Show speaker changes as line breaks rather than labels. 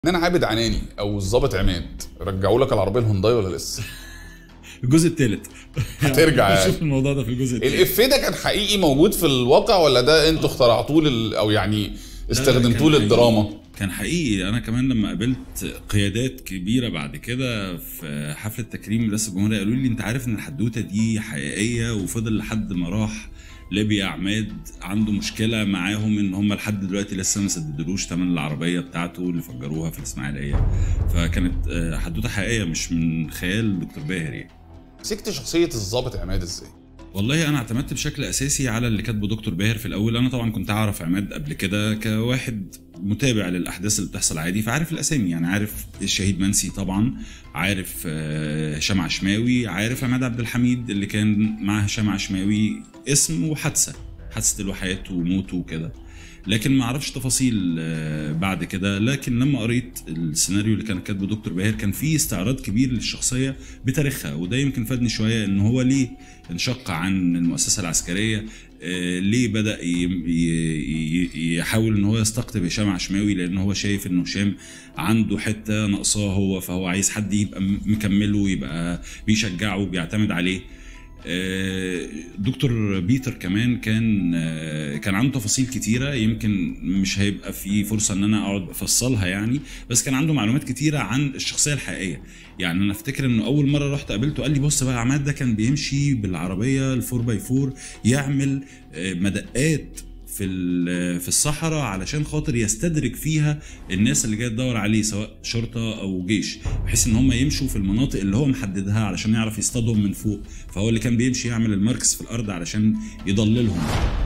ان انا عابد عناني او الظابط عماد رجعوا لك العربيه الهونداي ولا لسه
الجزء الثالث
هترجع يعني.
نشوف الموضوع ده في الجزء الثالث
الافيه ده كان حقيقي موجود في الواقع ولا ده انتوا اخترعتوه لل... او يعني استخدمتوه
كان
للدراما
حقيقي. كان حقيقي انا كمان لما قابلت قيادات كبيره بعد كده في حفله تكريم رئاسه الجمهوريه قالوا لي انت عارف ان الحدوته دي حقيقيه وفضل لحد ما راح ليبيا عماد عنده مشكله معاهم ان هم لحد دلوقتي لسه ما سددلوش ثمن العربيه بتاعته اللي فجروها في الاسماعيليه فكانت آه، حدوته حقيقيه مش من خيال دكتور باهر يعني
مسكت شخصيه الظابط عماد ازاي
والله انا اعتمدت بشكل اساسي على اللي كاتبه دكتور باهر في الاول انا طبعا كنت اعرف عماد قبل كده كواحد متابع للاحداث اللي بتحصل عادي فعارف الاسامي يعني عارف الشهيد منسي طبعا عارف آه، هشام عشماوي عارف عماد عبد الحميد اللي كان مع هشام عشماوي اسم وحادثه حادثه الوحياه وموته وكده لكن ما اعرفش تفاصيل آه، بعد كده لكن لما قريت السيناريو اللي كان كاتبه دكتور باهر كان فيه استعراض كبير للشخصيه بتاريخها وده يمكن فادني شويه ان هو ليه انشق عن المؤسسه العسكريه آه، ليه بدا ي- ي- ي- يحاول ان هو يستقطب هشام عشماوي لان هو شايف ان هشام عنده حته ناقصاه هو فهو عايز حد يبقى م- مكمله يبقى بيشجعه بيعتمد عليه آه، دكتور بيتر كمان كان آه، كان عنده تفاصيل كتيره يمكن مش هيبقى في فرصه ان انا اقعد افصلها يعني بس كان عنده معلومات كتيره عن الشخصيه الحقيقيه يعني انا افتكر انه اول مره رحت قابلته قال لي بص بقى عماد ده كان بيمشي بالعربيه الفور باي فور يعمل آه، مدقات في ال- في الصحراء علشان خاطر يستدرك فيها الناس اللي جايه تدور عليه سواء شرطه او جيش بحيث ان هم يمشوا في المناطق اللي هو محددها علشان يعرف يصطادهم من فوق فهو اللي كان بيمشي يعمل الماركس في الارض علشان يضللهم